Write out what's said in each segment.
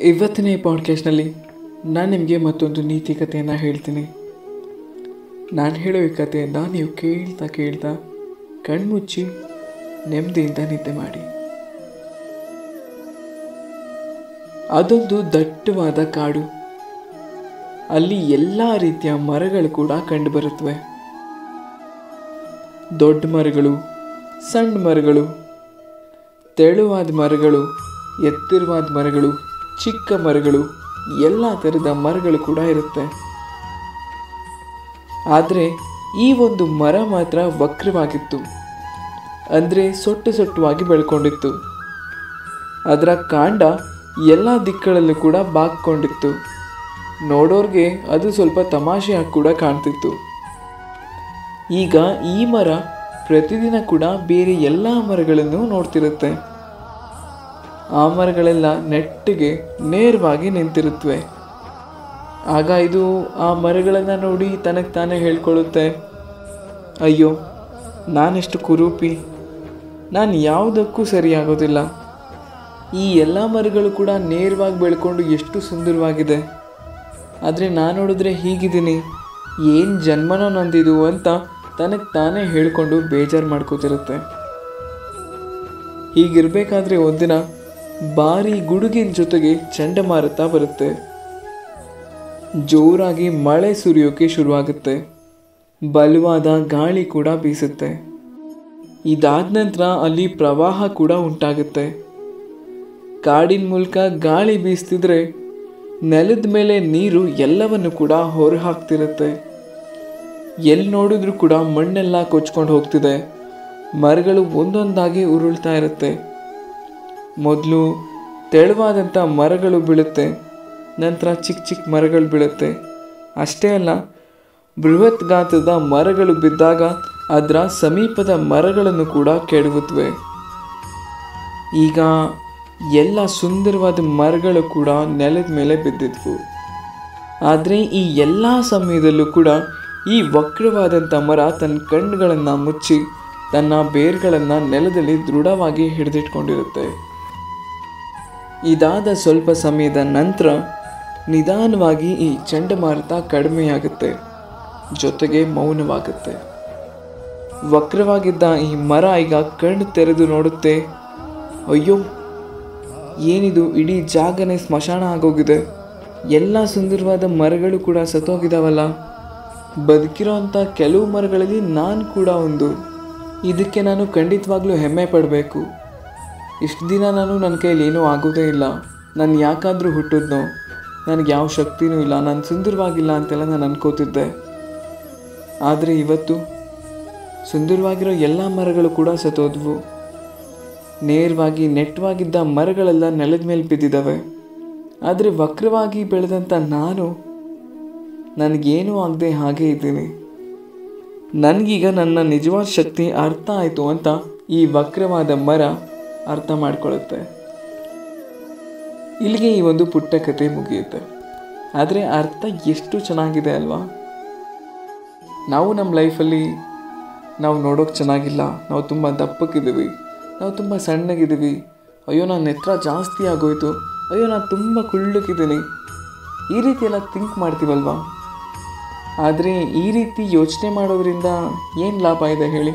ಇವತ್ತಿನ ಈ ಪಾಡ್ಕಾಸ್ಟ್ನಲ್ಲಿ ನಾನು ನಿಮಗೆ ಮತ್ತೊಂದು ನೀತಿ ಕಥೆಯನ್ನು ಹೇಳ್ತೀನಿ ನಾನು ಹೇಳೋ ಈ ಕಥೆಯನ್ನು ನೀವು ಕೇಳ್ತಾ ಕೇಳ್ತಾ ಕಣ್ಮುಚ್ಚಿ ನೆಮ್ಮದಿಯಿಂದ ನಿದ್ದೆ ಮಾಡಿ ಅದೊಂದು ದಟ್ಟವಾದ ಕಾಡು ಅಲ್ಲಿ ಎಲ್ಲ ರೀತಿಯ ಮರಗಳು ಕೂಡ ಕಂಡುಬರುತ್ತವೆ ದೊಡ್ಡ ಮರಗಳು ಸಣ್ಣ ಮರಗಳು ತೆಳುವಾದ ಮರಗಳು ಎತ್ತರವಾದ ಮರಗಳು ಚಿಕ್ಕ ಮರಗಳು ಎಲ್ಲ ಥರದ ಮರಗಳು ಕೂಡ ಇರುತ್ತೆ ಆದರೆ ಈ ಒಂದು ಮರ ಮಾತ್ರ ವಕ್ರವಾಗಿತ್ತು ಅಂದರೆ ಸೊಟ್ಟು ಸೊಟ್ಟವಾಗಿ ಬೆಳ್ಕೊಂಡಿತ್ತು ಅದರ ಕಾಂಡ ಎಲ್ಲ ದಿಕ್ಕಳಲ್ಲೂ ಕೂಡ ಬಾಗ್ಕೊಂಡಿತ್ತು ನೋಡೋರ್ಗೆ ಅದು ಸ್ವಲ್ಪ ತಮಾಷೆಯಾಗಿ ಕೂಡ ಕಾಣ್ತಿತ್ತು ಈಗ ಈ ಮರ ಪ್ರತಿದಿನ ಕೂಡ ಬೇರೆ ಎಲ್ಲ ಮರಗಳನ್ನು ನೋಡ್ತಿರುತ್ತೆ ಆ ಮರಗಳೆಲ್ಲ ನೆಟ್ಟಿಗೆ ನೇರವಾಗಿ ನಿಂತಿರುತ್ತವೆ ಆಗ ಇದು ಆ ಮರಗಳನ್ನು ನೋಡಿ ತನಗೆ ತಾನೇ ಹೇಳ್ಕೊಳ್ಳುತ್ತೆ ಅಯ್ಯೋ ನಾನೆಷ್ಟು ಕುರೂಪಿ ನಾನು ಯಾವುದಕ್ಕೂ ಸರಿಯಾಗೋದಿಲ್ಲ ಈ ಎಲ್ಲ ಮರಗಳು ಕೂಡ ನೇರವಾಗಿ ಬೆಳ್ಕೊಂಡು ಎಷ್ಟು ಸುಂದರವಾಗಿದೆ ಆದರೆ ನಾನು ನೋಡಿದ್ರೆ ಹೀಗಿದ್ದೀನಿ ಏನು ಜನ್ಮನೋ ನಂದಿದು ಅಂತ ತನಗೆ ತಾನೇ ಹೇಳ್ಕೊಂಡು ಬೇಜಾರು ಮಾಡ್ಕೋತಿರುತ್ತೆ ಹೀಗಿರಬೇಕಾದ್ರೆ ಒಂದಿನ ಭಾರಿ ಗುಡುಗಿನ ಜೊತೆಗೆ ಚಂಡಮಾರುತ ಬರುತ್ತೆ ಜೋರಾಗಿ ಮಳೆ ಸುರಿಯೋಕೆ ಶುರುವಾಗುತ್ತೆ ಬಲವಾದ ಗಾಳಿ ಕೂಡ ಬೀಸುತ್ತೆ ಇದಾದ ನಂತರ ಅಲ್ಲಿ ಪ್ರವಾಹ ಕೂಡ ಉಂಟಾಗುತ್ತೆ ಕಾಡಿನ ಮೂಲಕ ಗಾಳಿ ಬೀಸ್ತಿದ್ರೆ ನೆಲದ ಮೇಲೆ ನೀರು ಎಲ್ಲವನ್ನು ಕೂಡ ಹೊರ ಹಾಕ್ತಿರುತ್ತೆ ಎಲ್ಲಿ ನೋಡಿದ್ರೂ ಕೂಡ ಮಣ್ಣೆಲ್ಲ ಕೊಚ್ಕೊಂಡು ಹೋಗ್ತಿದೆ ಮರಗಳು ಒಂದೊಂದಾಗಿ ಉರುಳ್ತಾ ಇರುತ್ತೆ ಮೊದಲು ತೆಳುವಾದಂಥ ಮರಗಳು ಬೀಳುತ್ತೆ ನಂತರ ಚಿಕ್ಕ ಚಿಕ್ಕ ಮರಗಳು ಬೀಳುತ್ತೆ ಅಷ್ಟೇ ಅಲ್ಲ ಬೃಹತ್ ಗಾತ್ರದ ಮರಗಳು ಬಿದ್ದಾಗ ಅದರ ಸಮೀಪದ ಮರಗಳನ್ನು ಕೂಡ ಕೆಡವುತ್ತವೆ ಈಗ ಎಲ್ಲ ಸುಂದರವಾದ ಮರಗಳು ಕೂಡ ನೆಲದ ಮೇಲೆ ಬಿದ್ದಿದ್ವು ಆದರೆ ಈ ಎಲ್ಲ ಸಮಯದಲ್ಲೂ ಕೂಡ ಈ ವಕ್ರವಾದಂಥ ಮರ ತನ್ನ ಕಣ್ಣುಗಳನ್ನು ಮುಚ್ಚಿ ತನ್ನ ಬೇರ್ಗಳನ್ನು ನೆಲದಲ್ಲಿ ದೃಢವಾಗಿ ಹಿಡಿದಿಟ್ಕೊಂಡಿರುತ್ತೆ ಇದಾದ ಸ್ವಲ್ಪ ಸಮಯದ ನಂತರ ನಿಧಾನವಾಗಿ ಈ ಚಂಡಮಾರುತ ಕಡಿಮೆಯಾಗುತ್ತೆ ಜೊತೆಗೆ ಮೌನವಾಗುತ್ತೆ ವಕ್ರವಾಗಿದ್ದ ಈ ಮರ ಈಗ ಕಣ್ಣು ತೆರೆದು ನೋಡುತ್ತೆ ಅಯ್ಯೋ ಏನಿದು ಇಡೀ ಜಾಗನೇ ಸ್ಮಶಾನ ಆಗೋಗಿದೆ ಎಲ್ಲ ಸುಂದರವಾದ ಮರಗಳು ಕೂಡ ಸತ್ತೋಗಿದಾವಲ್ಲ ಬದುಕಿರೋ ಅಂಥ ಕೆಲವು ಮರಗಳಲ್ಲಿ ನಾನು ಕೂಡ ಒಂದು ಇದಕ್ಕೆ ನಾನು ಖಂಡಿತವಾಗ್ಲೂ ಹೆಮ್ಮೆ ಪಡಬೇಕು ಇಷ್ಟು ದಿನ ನಾನು ನನ್ನ ಕೈಯಲ್ಲಿ ಏನೂ ಆಗೋದೇ ಇಲ್ಲ ನಾನು ಯಾಕಾದರೂ ಹುಟ್ಟಿದ್ನೋ ನನಗೆ ಯಾವ ಶಕ್ತಿನೂ ಇಲ್ಲ ನಾನು ಸುಂದರವಾಗಿಲ್ಲ ಅಂತೆಲ್ಲ ನಾನು ಅನ್ಕೋತಿದ್ದೆ ಆದರೆ ಇವತ್ತು ಸುಂದರವಾಗಿರೋ ಎಲ್ಲ ಮರಗಳು ಕೂಡ ಸತ್ತೋದ್ವು ನೇರವಾಗಿ ನೆಟ್ಟವಾಗಿದ್ದ ಮರಗಳೆಲ್ಲ ನೆಲದ ಮೇಲೆ ಬಿದ್ದಿದ್ದಾವೆ ಆದರೆ ವಕ್ರವಾಗಿ ಬೆಳೆದಂಥ ನಾನು ನನಗೇನೂ ಆಗದೆ ಹಾಗೆ ಇದ್ದೀನಿ ನನಗೀಗ ನನ್ನ ನಿಜವಾದ ಶಕ್ತಿ ಅರ್ಥ ಆಯಿತು ಅಂತ ಈ ವಕ್ರವಾದ ಮರ ಅರ್ಥ ಮಾಡ್ಕೊಳ್ಳುತ್ತೆ ಇಲ್ಲಿಗೆ ಈ ಒಂದು ಪುಟ್ಟ ಕತೆ ಮುಗಿಯುತ್ತೆ ಆದರೆ ಅರ್ಥ ಎಷ್ಟು ಚೆನ್ನಾಗಿದೆ ಅಲ್ವಾ ನಾವು ನಮ್ಮ ಲೈಫಲ್ಲಿ ನಾವು ನೋಡೋಕೆ ಚೆನ್ನಾಗಿಲ್ಲ ನಾವು ತುಂಬ ದಪ್ಪಕ್ಕಿದ್ದೀವಿ ನಾವು ತುಂಬ ಸಣ್ಣಗಿದ್ದೀವಿ ಅಯ್ಯೋ ನನ್ನ ನೆತ್ರ ಜಾಸ್ತಿ ಆಗೋಯ್ತು ಅಯ್ಯೋ ನಾನು ತುಂಬ ಕುಳ್ಳಕ್ಕಿದ್ದೀನಿ ಈ ರೀತಿ ಎಲ್ಲ ಥಿಂಕ್ ಮಾಡ್ತೀವಲ್ವಾ ಆದರೆ ಈ ರೀತಿ ಯೋಚನೆ ಮಾಡೋದ್ರಿಂದ ಏನು ಲಾಭ ಇದೆ ಹೇಳಿ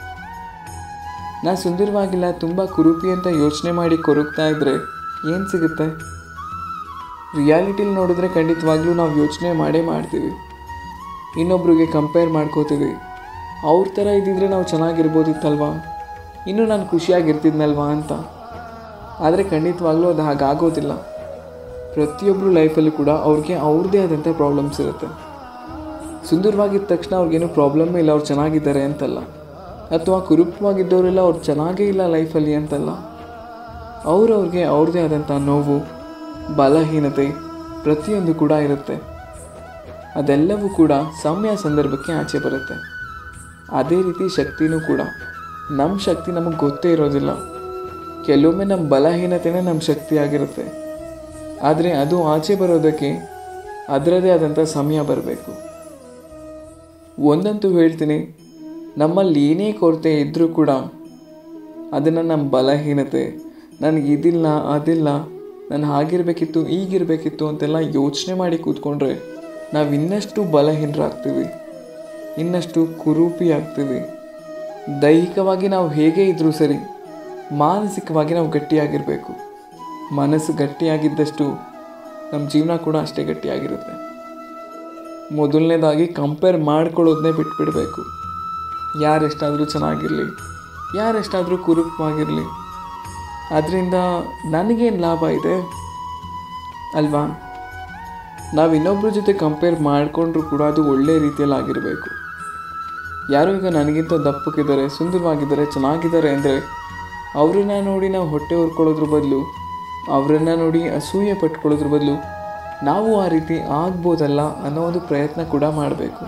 ನಾ ಸುಂದರವಾಗಿಲ್ಲ ತುಂಬ ಕುರೂಪಿ ಅಂತ ಯೋಚನೆ ಮಾಡಿ ಕೊರಗ್ತಾ ಇದ್ದರೆ ಏನು ಸಿಗುತ್ತೆ ರಿಯಾಲಿಟಿಲಿ ನೋಡಿದ್ರೆ ಖಂಡಿತವಾಗ್ಲೂ ನಾವು ಯೋಚನೆ ಮಾಡೇ ಮಾಡ್ತೀವಿ ಇನ್ನೊಬ್ರಿಗೆ ಕಂಪೇರ್ ಮಾಡ್ಕೋತೀವಿ ಅವ್ರ ಥರ ಇದ್ದಿದ್ರೆ ನಾವು ಚೆನ್ನಾಗಿರ್ಬೋದಿತ್ತಲ್ವಾ ಇನ್ನೂ ನಾನು ಖುಷಿಯಾಗಿರ್ತಿದ್ನಲ್ವಾ ಅಂತ ಆದರೆ ಖಂಡಿತವಾಗ್ಲೂ ಅದು ಹಾಗಾಗೋದಿಲ್ಲ ಪ್ರತಿಯೊಬ್ಬರು ಲೈಫಲ್ಲೂ ಕೂಡ ಅವ್ರಿಗೆ ಅವ್ರದ್ದೇ ಆದಂಥ ಪ್ರಾಬ್ಲಮ್ಸ್ ಇರುತ್ತೆ ಸುಂದರವಾಗಿದ್ದ ತಕ್ಷಣ ಅವ್ರಿಗೇನು ಪ್ರಾಬ್ಲಮ್ಮೇ ಇಲ್ಲ ಅವ್ರು ಚೆನ್ನಾಗಿದ್ದಾರೆ ಅಂತಲ್ಲ ಅಥವಾ ಕುರೂಪವಾಗಿದ್ದವರೆಲ್ಲ ಅವ್ರು ಚೆನ್ನಾಗೇ ಇಲ್ಲ ಲೈಫಲ್ಲಿ ಅಂತಲ್ಲ ಅವ್ರವ್ರಿಗೆ ಅವ್ರದ್ದೇ ಆದಂಥ ನೋವು ಬಲಹೀನತೆ ಪ್ರತಿಯೊಂದು ಕೂಡ ಇರುತ್ತೆ ಅದೆಲ್ಲವೂ ಕೂಡ ಸಮಯ ಸಂದರ್ಭಕ್ಕೆ ಆಚೆ ಬರುತ್ತೆ ಅದೇ ರೀತಿ ಶಕ್ತಿನೂ ಕೂಡ ನಮ್ಮ ಶಕ್ತಿ ನಮಗೆ ಗೊತ್ತೇ ಇರೋದಿಲ್ಲ ಕೆಲವೊಮ್ಮೆ ನಮ್ಮ ಬಲಹೀನತೆನೇ ನಮ್ಮ ಶಕ್ತಿ ಆಗಿರುತ್ತೆ ಆದರೆ ಅದು ಆಚೆ ಬರೋದಕ್ಕೆ ಅದರದೇ ಆದಂಥ ಸಮಯ ಬರಬೇಕು ಒಂದಂತೂ ಹೇಳ್ತೀನಿ ನಮ್ಮಲ್ಲಿ ಏನೇ ಕೊರತೆ ಇದ್ದರೂ ಕೂಡ ಅದನ್ನು ನಮ್ಮ ಬಲಹೀನತೆ ನನಗೆ ಇದಿಲ್ಲ ಅದಿಲ್ಲ ನಾನು ಹಾಗಿರಬೇಕಿತ್ತು ಈಗಿರಬೇಕಿತ್ತು ಅಂತೆಲ್ಲ ಯೋಚನೆ ಮಾಡಿ ಕೂತ್ಕೊಂಡ್ರೆ ನಾವು ಇನ್ನಷ್ಟು ಬಲಹೀನರಾಗ್ತೀವಿ ಇನ್ನಷ್ಟು ಕುರೂಪಿ ಆಗ್ತೀವಿ ದೈಹಿಕವಾಗಿ ನಾವು ಹೇಗೆ ಇದ್ರೂ ಸರಿ ಮಾನಸಿಕವಾಗಿ ನಾವು ಗಟ್ಟಿಯಾಗಿರಬೇಕು ಮನಸ್ಸು ಗಟ್ಟಿಯಾಗಿದ್ದಷ್ಟು ನಮ್ಮ ಜೀವನ ಕೂಡ ಅಷ್ಟೇ ಗಟ್ಟಿಯಾಗಿರುತ್ತೆ ಮೊದಲನೇದಾಗಿ ಕಂಪೇರ್ ಮಾಡ್ಕೊಳ್ಳೋದನ್ನೇ ಬಿಟ್ಬಿಡಬೇಕು ಯಾರೆಷ್ಟಾದರೂ ಚೆನ್ನಾಗಿರಲಿ ಯಾರೆಷ್ಟಾದರೂ ಕುರುಪವಾಗಿರಲಿ ಅದರಿಂದ ನನಗೇನು ಲಾಭ ಇದೆ ಅಲ್ವಾ ನಾವು ಇನ್ನೊಬ್ಬರ ಜೊತೆ ಕಂಪೇರ್ ಮಾಡಿಕೊಂಡ್ರೂ ಕೂಡ ಅದು ಒಳ್ಳೆಯ ರೀತಿಯಲ್ಲಿ ಆಗಿರಬೇಕು ಯಾರೋ ಈಗ ನನಗಿಂತ ದಪ್ಪಕ್ಕಿದ್ದಾರೆ ಸುಂದರವಾಗಿದ್ದಾರೆ ಚೆನ್ನಾಗಿದ್ದಾರೆ ಅಂದರೆ ಅವರನ್ನ ನೋಡಿ ನಾವು ಹೊಟ್ಟೆ ಹೊರ್ಕೊಳ್ಳೋದ್ರ ಬದಲು ಅವರನ್ನ ನೋಡಿ ಅಸೂಯೆ ಪಟ್ಕೊಳ್ಳೋದ್ರ ಬದಲು ನಾವು ಆ ರೀತಿ ಆಗ್ಬೋದಲ್ಲ ಅನ್ನೋ ಒಂದು ಪ್ರಯತ್ನ ಕೂಡ ಮಾಡಬೇಕು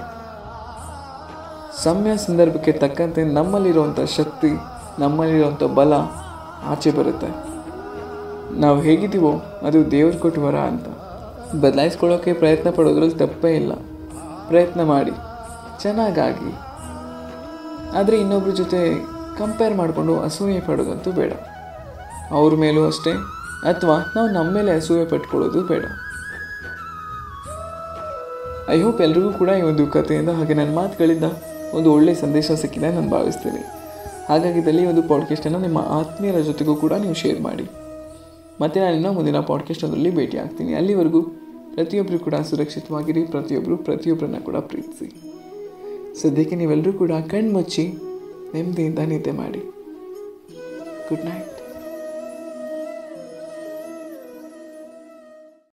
ಸಮಯ ಸಂದರ್ಭಕ್ಕೆ ತಕ್ಕಂತೆ ನಮ್ಮಲ್ಲಿರುವಂಥ ಶಕ್ತಿ ನಮ್ಮಲ್ಲಿರುವಂಥ ಬಲ ಆಚೆ ಬರುತ್ತೆ ನಾವು ಹೇಗಿದ್ದೀವೋ ಅದು ದೇವ್ರು ಕೊಟ್ಟು ವರ ಅಂತ ಬದಲಾಯಿಸ್ಕೊಳ್ಳೋಕ್ಕೆ ಪ್ರಯತ್ನ ಪಡೋದ್ರಲ್ಲಿ ತಪ್ಪೇ ಇಲ್ಲ ಪ್ರಯತ್ನ ಮಾಡಿ ಚೆನ್ನಾಗಾಗಿ ಆದರೆ ಇನ್ನೊಬ್ಬರ ಜೊತೆ ಕಂಪೇರ್ ಮಾಡಿಕೊಂಡು ಅಸೂಯೆ ಪಡೋದಂತೂ ಬೇಡ ಅವ್ರ ಮೇಲೂ ಅಷ್ಟೇ ಅಥವಾ ನಾವು ನಮ್ಮ ಮೇಲೆ ಅಸೂಯೆ ಪಟ್ಕೊಳ್ಳೋದು ಬೇಡ ಐ ಹೋಪ್ ಎಲ್ರಿಗೂ ಕೂಡ ಈ ಒಂದು ಕಥೆಯಿಂದ ಹಾಗೆ ನನ್ನ ಮಾತುಗಳಿಂದ ಒಂದು ಒಳ್ಳೆಯ ಸಂದೇಶ ಸಿಕ್ಕಿದೆ ನಾನು ಭಾವಿಸ್ತೀನಿ ಹಾಗಾಗಿದ್ದಲ್ಲಿ ಈ ಒಂದು ಪಾಡ್ಕಾಸ್ಟನ್ನು ನಿಮ್ಮ ಆತ್ಮೀಯರ ಜೊತೆಗೂ ಕೂಡ ನೀವು ಶೇರ್ ಮಾಡಿ ಮತ್ತು ನಾನು ಇನ್ನೂ ಮುಂದಿನ ಪಾಡ್ಕಾಸ್ಟ್ ಅದರಲ್ಲಿ ಭೇಟಿ ಆಗ್ತೀನಿ ಅಲ್ಲಿವರೆಗೂ ಪ್ರತಿಯೊಬ್ಬರು ಕೂಡ ಸುರಕ್ಷಿತವಾಗಿರಿ ಪ್ರತಿಯೊಬ್ಬರು ಪ್ರತಿಯೊಬ್ಬರನ್ನ ಕೂಡ ಪ್ರೀತಿಸಿ ಸದ್ಯಕ್ಕೆ ನೀವೆಲ್ಲರೂ ಕೂಡ ಕಣ್ಮುಚ್ಚಿ ನೆಮ್ಮದಿಯಿಂದ ನಿದ್ದೆ ಮಾಡಿ ಗುಡ್ ನೈಟ್